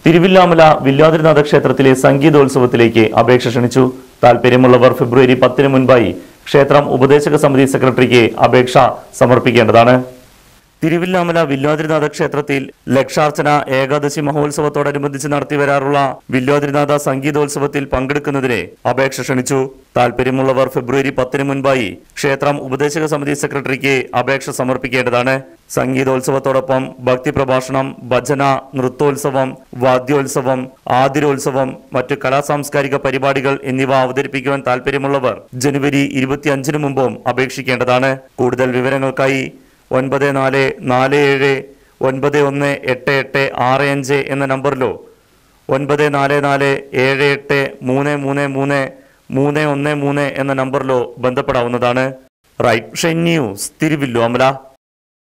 തിരുവില്ലാമല വില്വാതിരിനാഥ ക്ഷേത്രത്തിലെ സംഗീതോത്സവത്തിലേക്ക് അപേക്ഷ ക്ഷണിച്ചു താല്പര്യമുള്ളവർ ഫെബ്രുവരി പത്തിന് മുൻപായി ക്ഷേത്രം ഉപദേശക സമിതി സെക്രട്ടറിക്ക് അപേക്ഷ സമർപ്പിക്കേണ്ടതാണ് തിരുവില്ലാമല വില്വാതിരിനാഥ ക്ഷേത്രത്തിൽ ലക്ഷാർച്ചന ഏകാദശി മഹോത്സവത്തോടനുബന്ധിച്ച് നടത്തി വരാറുള്ള വില്വാതിരിനാഥ സംഗീതോത്സവത്തിൽ പങ്കെടുക്കുന്നതിന് അപേക്ഷ ക്ഷണിച്ചു താല്പര്യമുള്ളവർ ഫെബ്രുവരി പത്തിന് മുൻപായി ക്ഷേത്രം ഉപദേശക സമിതി സെക്രട്ടറിക്ക് അപേക്ഷ സമർപ്പിക്കേണ്ടതാണ് സംഗീതോത്സവത്തോടൊപ്പം ഭക്തി പ്രഭാഷണം ഭജന നൃത്തോത്സവം വാദ്യോത്സവം ആതിരോത്സവം മറ്റ് കലാസാംസ്കാരിക പരിപാടികൾ എന്നിവ അവതരിപ്പിക്കുവാൻ താല്പര്യമുള്ളവർ ജനുവരി ഇരുപത്തിയഞ്ചിന് മുമ്പും അപേക്ഷിക്കേണ്ടതാണ് കൂടുതൽ വിവരങ്ങൾക്കായി ഒൻപത് നാല് നാല് ഏഴ് ഒൻപത് ഒന്ന് എട്ട് എട്ട് ആറ് അഞ്ച് എന്ന നമ്പറിലോ ഒൻപത് നാല് നാല് ഏഴ് എട്ട് മൂന്ന് മൂന്ന് മൂന്ന് മൂന്ന് ഒന്ന് മൂന്ന് എന്ന നമ്പറിലോ ബന്ധപ്പെടാവുന്നതാണ് റൈറ്റ് ന്യൂസ് തിരുവില്ലുവമല